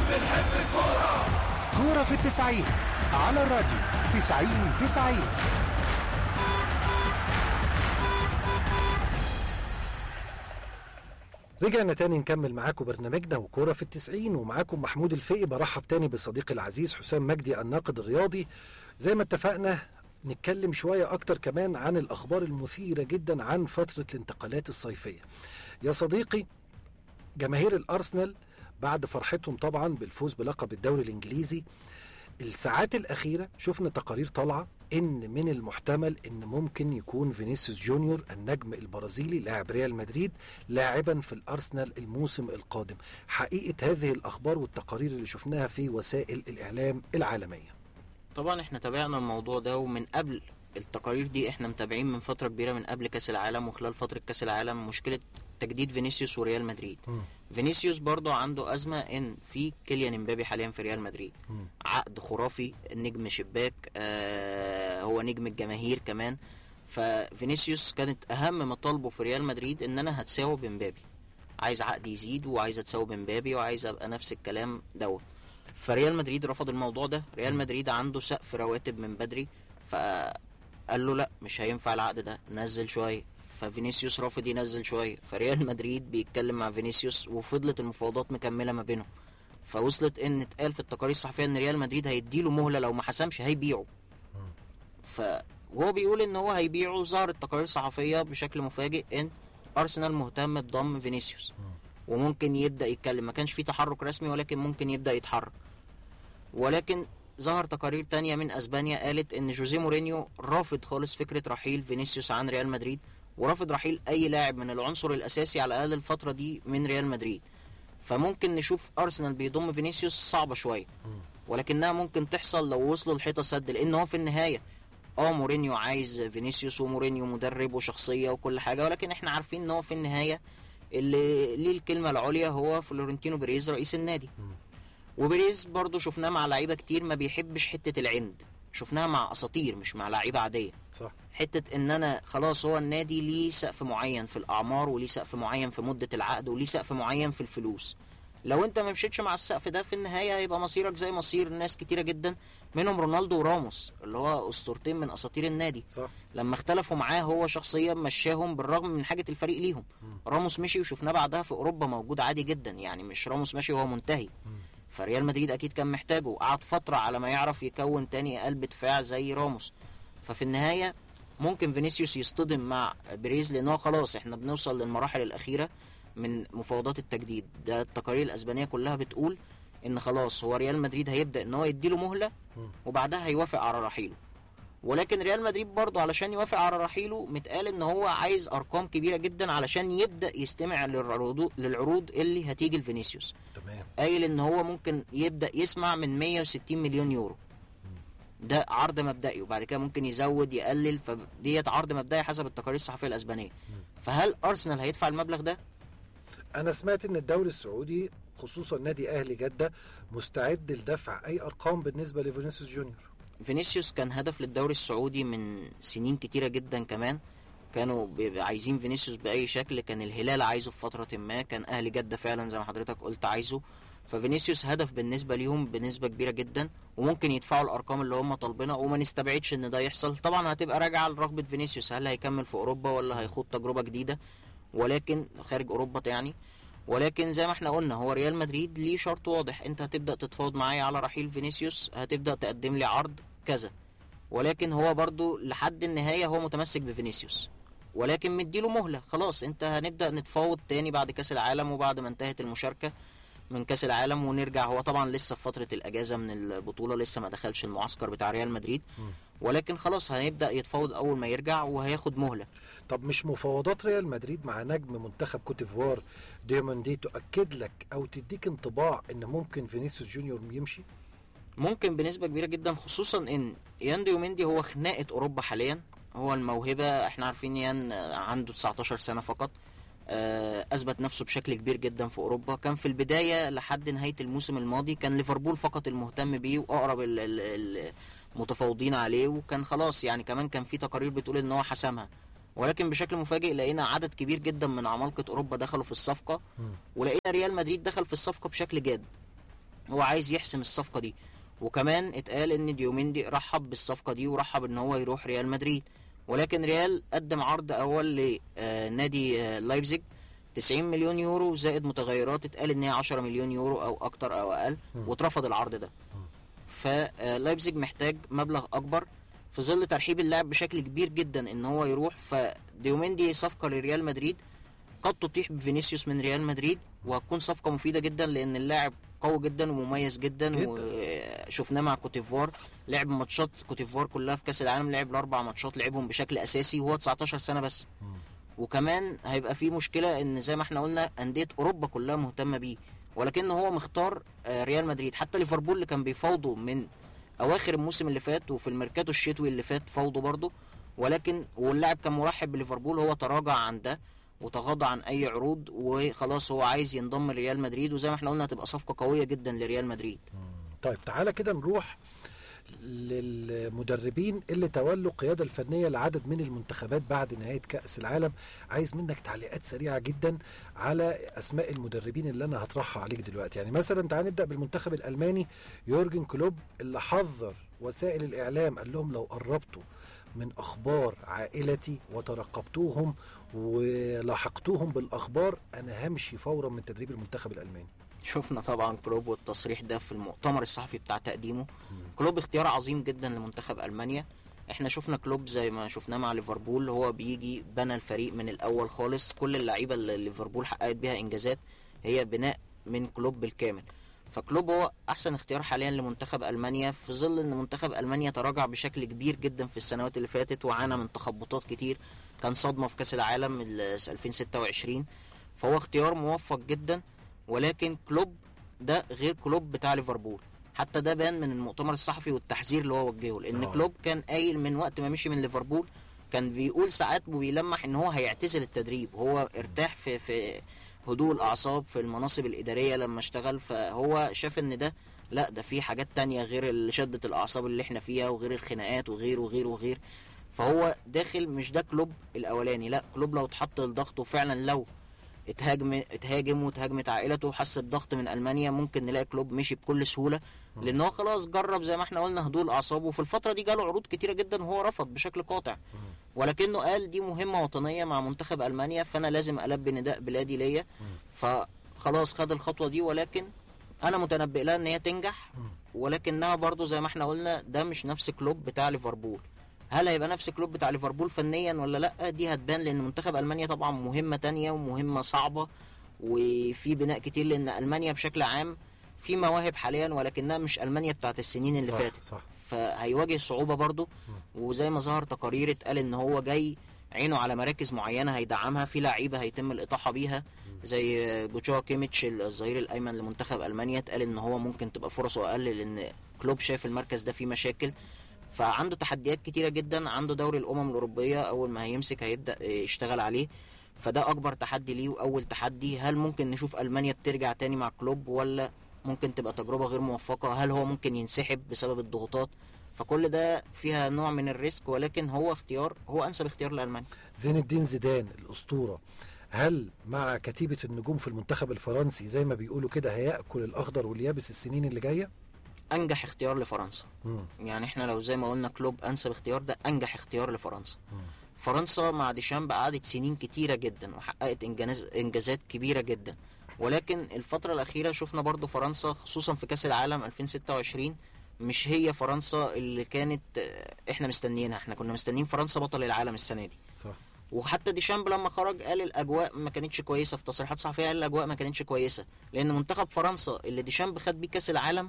بنحب الكورة كورة في التسعين على الراديو تسعين تسعين رجعنا تاني نكمل معاكم برنامجنا وكورة في التسعين ومعاكم محمود الفقي برحب تاني بصديقي العزيز حسام مجدي الناقد الرياضي زي ما اتفقنا نتكلم شوية أكتر كمان عن الأخبار المثيرة جدا عن فترة الانتقالات الصيفية يا صديقي جماهير الأرسنال بعد فرحتهم طبعا بالفوز بلقب الدوري الإنجليزي الساعات الأخيرة شفنا تقارير طالعة إن من المحتمل إن ممكن يكون فينيسيوس جونيور النجم البرازيلي لاعب ريال مدريد لاعبا في الأرسنال الموسم القادم حقيقة هذه الأخبار والتقارير اللي شفناها في وسائل الإعلام العالمية طبعا احنا تابعنا الموضوع ده ومن قبل التقارير دي احنا متابعين من فتره كبيره من قبل كاس العالم وخلال فتره كاس العالم مشكله تجديد فينيسيوس وريال مدريد مم. فينيسيوس برضو عنده ازمه ان في كيليان امبابي حاليا في ريال مدريد مم. عقد خرافي نجم شباك آه هو نجم الجماهير كمان ففينيسيوس كانت اهم مطالبه في ريال مدريد ان انا هتساوي بمبابي عايز عقد يزيد وعايز اتساوي بمبابي وعايز ابقى نفس الكلام دوت فريال مدريد رفض الموضوع ده ريال مدريد عنده سقف رواتب من بدري فقال له لا مش هينفع العقد ده نزل شويه ففينيسيوس رافض ينزل شويه فريال مدريد بيتكلم مع فينيسيوس وفضلت المفاوضات مكمله ما بينهم فوصلت ان اتقال في التقارير الصحفيه ان ريال مدريد هيديله مهله لو ما حسمش هيبيعه ف وهو بيقول ان هو هيبيعه ظهرت تقارير صحفيه بشكل مفاجئ ان ارسنال مهتم بضم فينيسيوس وممكن يبدا يتكلم ما كانش في تحرك رسمي ولكن ممكن يبدا يتحرك ولكن ظهر تقارير تانية من اسبانيا قالت ان جوزيه مورينيو رافض خالص فكره رحيل فينيسيوس عن ريال مدريد ورافض رحيل اي لاعب من العنصر الاساسي على الاقل الفتره دي من ريال مدريد فممكن نشوف ارسنال بيضم فينيسيوس صعبه شويه ولكنها ممكن تحصل لو وصلوا لحيطه سد لان هو في النهايه اه مورينيو عايز فينيسيوس ومورينيو مدرب وشخصيه وكل حاجه ولكن احنا عارفين ان هو في النهايه اللي ليه الكلمه العليا هو فلورنتينو بيريز رئيس النادي وبيريز برضو شفناه مع لعيبه كتير ما بيحبش حته العند شفناها مع اساطير مش مع لعيبه عاديه صح حته ان انا خلاص هو النادي ليه سقف معين في الاعمار وليه سقف معين في مده العقد وليه سقف معين في الفلوس لو انت ما مشيتش مع السقف ده في النهايه هيبقى مصيرك زي مصير ناس كتيره جدا منهم رونالدو وراموس اللي هو اسطورتين من اساطير النادي صح لما اختلفوا معاه هو شخصيا مشاهم بالرغم من حاجه الفريق ليهم راموس مشي وشفناه بعدها في اوروبا موجود عادي جدا يعني مش راموس ماشي وهو منتهي فريال مدريد اكيد كان محتاجه وقعد فتره على ما يعرف يكون تاني قلب دفاع زي راموس ففي النهايه ممكن فينيسيوس يصطدم مع بيريز لان هو خلاص احنا بنوصل للمراحل الاخيره من مفاوضات التجديد ده التقارير الاسبانيه كلها بتقول ان خلاص هو ريال مدريد هيبدا ان هو يديله مهله وبعدها هيوافق على رحيله ولكن ريال مدريد برضه علشان يوافق على رحيله متقال ان هو عايز ارقام كبيره جدا علشان يبدا يستمع للعروض للعروض اللي هتيجي لفينيسيوس تمام قايل ان هو ممكن يبدا يسمع من 160 مليون يورو ده عرض مبدئي وبعد كده ممكن يزود يقلل فديت عرض مبدئي حسب التقارير الصحفيه الاسبانيه فهل ارسنال هيدفع المبلغ ده انا سمعت ان الدوري السعودي خصوصا نادي اهلي جده مستعد لدفع اي ارقام بالنسبه لفينيسيوس جونيور فينيسيوس كان هدف للدوري السعودي من سنين كتيرة جدا كمان كانوا بيبقى عايزين فينيسيوس بأي شكل كان الهلال عايزه في فترة ما كان أهل جدة فعلا زي ما حضرتك قلت عايزه ففينيسيوس هدف بالنسبة ليهم بنسبة كبيرة جدا وممكن يدفعوا الأرقام اللي هم طالبينها وما نستبعدش إن ده يحصل طبعا هتبقى راجعة لرغبة فينيسيوس هل هيكمل في أوروبا ولا هيخوض تجربة جديدة ولكن خارج أوروبا يعني ولكن زي ما احنا قلنا هو ريال مدريد ليه شرط واضح انت هتبدا تتفاوض معايا على رحيل فينيسيوس هتبدا تقدم لي عرض كذا ولكن هو برضو لحد النهايه هو متمسك بفينيسيوس ولكن مديله مهله خلاص انت هنبدا نتفاوض تاني بعد كاس العالم وبعد ما انتهت المشاركه من كاس العالم ونرجع هو طبعا لسه في فتره الاجازه من البطوله لسه ما دخلش المعسكر بتاع ريال مدريد ولكن خلاص هنبدا يتفاوض اول ما يرجع وهياخد مهله طب مش مفاوضات ريال مدريد مع نجم منتخب كوتيفوار ديموندي تؤكد لك او تديك انطباع ان ممكن فينيسيوس جونيور يمشي ممكن بنسبة كبيرة جدا خصوصا ان يان ديوميندي هو خناقة اوروبا حاليا هو الموهبة احنا عارفين يان عنده 19 سنة فقط آه، اثبت نفسه بشكل كبير جدا في اوروبا كان في البداية لحد نهاية الموسم الماضي كان ليفربول فقط المهتم بيه واقرب ال- ال- المتفاوضين عليه وكان خلاص يعني كمان كان في تقارير بتقول ان هو حسمها ولكن بشكل مفاجئ لقينا عدد كبير جدا من عمالقة اوروبا دخلوا في الصفقة ولقينا ريال مدريد دخل في الصفقة بشكل جاد هو عايز يحسم الصفقه دي وكمان اتقال ان ديوميندي رحب بالصفقه دي ورحب ان هو يروح ريال مدريد ولكن ريال قدم عرض اول لنادي لايبزيج 90 مليون يورو زائد متغيرات اتقال ان هي 10 مليون يورو او اكتر او اقل واترفض العرض ده فلايبزيج محتاج مبلغ اكبر في ظل ترحيب اللاعب بشكل كبير جدا ان هو يروح فديوميندي صفقه لريال مدريد قد تطيح بفينيسيوس من ريال مدريد وهتكون صفقه مفيده جدا لان اللاعب قوي جدا ومميز جدا, جداً. وشفناه مع كوتيفوار لعب ماتشات كوتيفوار كلها في كاس العالم لعب الاربع ماتشات لعبهم بشكل اساسي وهو 19 سنه بس وكمان هيبقى في مشكله ان زي ما احنا قلنا انديه اوروبا كلها مهتمه بيه ولكن هو مختار آه، ريال مدريد حتى ليفربول اللي كان بيفاوضوا من اواخر الموسم اللي فات وفي الميركاتو الشتوي اللي فات فاوضوا برضه ولكن واللاعب كان مرحب بليفربول هو تراجع عن ده وتغاضى عن اي عروض وخلاص هو عايز ينضم لريال مدريد وزي ما احنا قلنا هتبقى صفقه قويه جدا لريال مدريد طيب تعالى كده نروح للمدربين اللي تولوا القيادة الفنية لعدد من المنتخبات بعد نهاية كأس العالم عايز منك تعليقات سريعة جدا على أسماء المدربين اللي أنا هطرحها عليك دلوقتي يعني مثلا تعال نبدأ بالمنتخب الألماني يورجن كلوب اللي حذر وسائل الإعلام قال لهم لو قربتوا من أخبار عائلتي وترقبتوهم ولحقتوهم بالأخبار أنا همشي فورا من تدريب المنتخب الألماني شفنا طبعا كلوب والتصريح ده في المؤتمر الصحفي بتاع تقديمه كلوب اختيار عظيم جدا لمنتخب المانيا احنا شفنا كلوب زي ما شفناه مع ليفربول هو بيجي بنى الفريق من الاول خالص كل اللعيبه اللي ليفربول حققت بيها انجازات هي بناء من كلوب بالكامل فكلوب هو احسن اختيار حاليا لمنتخب المانيا في ظل ان منتخب المانيا تراجع بشكل كبير جدا في السنوات اللي فاتت وعانى من تخبطات كتير كان صدمه في كاس العالم ال 2026 فهو اختيار موفق جدا ولكن كلوب ده غير كلوب بتاع ليفربول حتى ده بان من المؤتمر الصحفي والتحذير اللي هو وجهه لان آه. كلوب كان قايل من وقت ما مشي من ليفربول كان بيقول ساعات وبيلمح ان هو هيعتزل التدريب هو ارتاح في في هدوء الاعصاب في المناصب الاداريه لما اشتغل فهو شاف ان ده لا ده في حاجات تانية غير اللي شدة الاعصاب اللي احنا فيها وغير الخناقات وغير وغير وغير فهو داخل مش ده كلوب الاولاني لا كلوب لو اتحط لضغط وفعلا لو اتهاجم اتهاجم واتهاجمت عائلته وحس بضغط من المانيا ممكن نلاقي كلوب مشي بكل سهوله لان هو خلاص جرب زي ما احنا قلنا هدوء الاعصاب وفي الفتره دي جاله عروض كتيره جدا وهو رفض بشكل قاطع ولكنه قال دي مهمه وطنيه مع منتخب المانيا فانا لازم البي نداء بلادي ليا فخلاص خد الخطوه دي ولكن انا متنبئ لها ان هي تنجح ولكنها برضو زي ما احنا قلنا ده مش نفس كلوب بتاع ليفربول هل هيبقى نفس كلوب بتاع ليفربول فنيا ولا لا دي هتبان لان منتخب المانيا طبعا مهمه تانية ومهمه صعبه وفي بناء كتير لان المانيا بشكل عام في مواهب حاليا ولكنها مش المانيا بتاعت السنين اللي صح فاتت صح فهيواجه صعوبة برضو وزي ما ظهر تقارير اتقال ان هو جاي عينه على مراكز معينة هيدعمها في لعيبة هيتم الإطاحة بيها زي جوتشوا كيميتش الظهير الأيمن لمنتخب ألمانيا اتقال ان هو ممكن تبقى فرصه أقل لأن كلوب شاف المركز ده فيه مشاكل فعنده تحديات كتيرة جدا عنده دوري الأمم الأوروبية أول ما هيمسك هيبدأ يشتغل عليه فده أكبر تحدي ليه وأول تحدي هل ممكن نشوف ألمانيا بترجع تاني مع كلوب ولا ممكن تبقى تجربة غير موفقة هل هو ممكن ينسحب بسبب الضغوطات فكل ده فيها نوع من الريسك ولكن هو اختيار هو أنسب اختيار لألمانيا زين الدين زيدان الأسطورة هل مع كتيبة النجوم في المنتخب الفرنسي زي ما بيقولوا كده هيأكل الأخضر واليابس السنين اللي جاية؟ أنجح اختيار لفرنسا مم. يعني احنا لو زي ما قلنا كلوب أنسب اختيار ده أنجح اختيار لفرنسا فرنسا مع ديشامب قعدت سنين كتيرة جدا وحققت إنجاز إنجازات كبيرة جدا ولكن الفترة الأخيرة شفنا برضو فرنسا خصوصا في كأس العالم 2026 مش هي فرنسا اللي كانت آه، احنا مستنيينها احنا كنا مستنيين فرنسا بطل العالم السنة دي صح وحتى ديشامب لما خرج قال الاجواء ما كانتش كويسه في تصريحات صحفيه قال الاجواء ما كانتش كويسه لان منتخب فرنسا اللي ديشامب خد بيه كاس العالم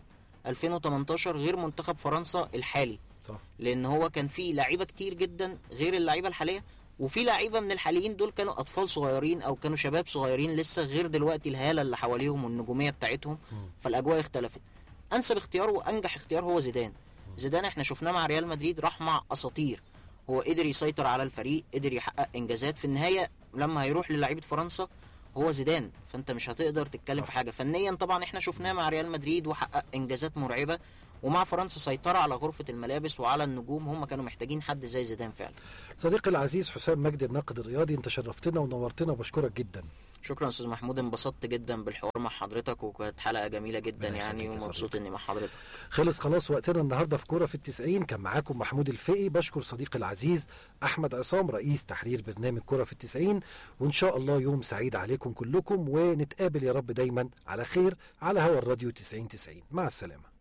2018 غير منتخب فرنسا الحالي صح لان هو كان فيه لعيبه كتير جدا غير اللعيبه الحاليه وفي لعيبه من الحاليين دول كانوا اطفال صغيرين او كانوا شباب صغيرين لسه غير دلوقتي الهاله اللي حواليهم والنجوميه بتاعتهم فالاجواء اختلفت انسب اختيار وانجح اختيار هو زيدان زيدان احنا شفناه مع ريال مدريد راح مع اساطير هو قدر يسيطر على الفريق قدر يحقق انجازات في النهايه لما هيروح للعيبه فرنسا هو زيدان فانت مش هتقدر تتكلم في حاجه فنيا طبعا احنا شفناه مع ريال مدريد وحقق انجازات مرعبه ومع فرنسا سيطرة على غرفة الملابس وعلى النجوم هم كانوا محتاجين حد زي زيدان فعلا صديقي العزيز حسام مجدي الناقد الرياضي انت شرفتنا ونورتنا وبشكرك جدا شكرا استاذ محمود انبسطت جدا بالحوار مع حضرتك وكانت حلقه جميله جدا ربنا يعني يخليك يا ومبسوط صديقي. اني مع حضرتك خلص خلاص وقتنا النهارده في كوره في التسعين كان معاكم محمود الفقي بشكر صديقي العزيز احمد عصام رئيس تحرير برنامج كوره في التسعين وان شاء الله يوم سعيد عليكم كلكم ونتقابل يا رب دايما على خير على هوا الراديو 90 90 مع السلامه